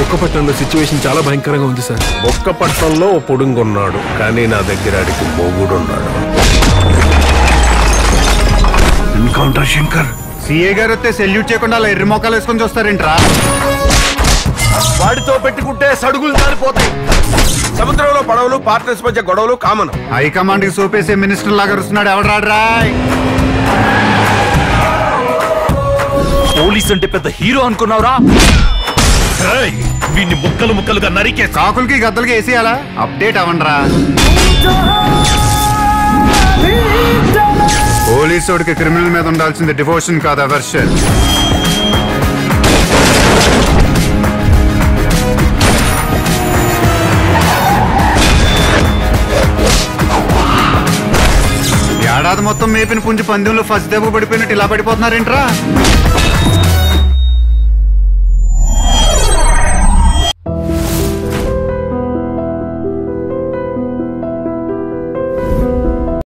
బొక్కపట్నంలో situation చాలా భయంకరంగా ఉంది సార్ బొక్కపట్నంలో ఓ పొడుంగున్నాడు కానీ నా దగ్గర ఆడికి మొగుడున్నాడు ఎన్కౌంటర్ శంకర్ సిఏ గారు వస్తే సెల్యూట్ చేయకుండా అలా ఎర్రి మొక్కలు వేసుకొని చూస్తారేంట్రా వాడితో పెట్టుకుంటే సడుగులు దారిపోతాయి సముద్రంలో పడవలు పార్ట్నర్స్ మధ్య గొడవలు కామన్ హైకమాండ్ కి సోపేసే మినిస్టర్ లాగా వస్తున్నాడు ఎవడు రాడ్రా పోలీస్ అంటే పెద్ద హీరో అనుకున్నావురా వీడిని ముక్కలు ముక్కలుగా నరికే కాకులకి గద్దలకి వేసేయాలా అప్డేట్ అవ్వండిరా పోలీసోడికి క్రిమినల్ మీద ఉండాల్సింది డివోషన్ కాదు అవర్షన్ ఏడాది మొత్తం మేపిన పుంజి పందెంలో ఫస్ట్ దెబ్బ పడిపోయినట్టు ఇలా పడిపోతున్నారేంట్రా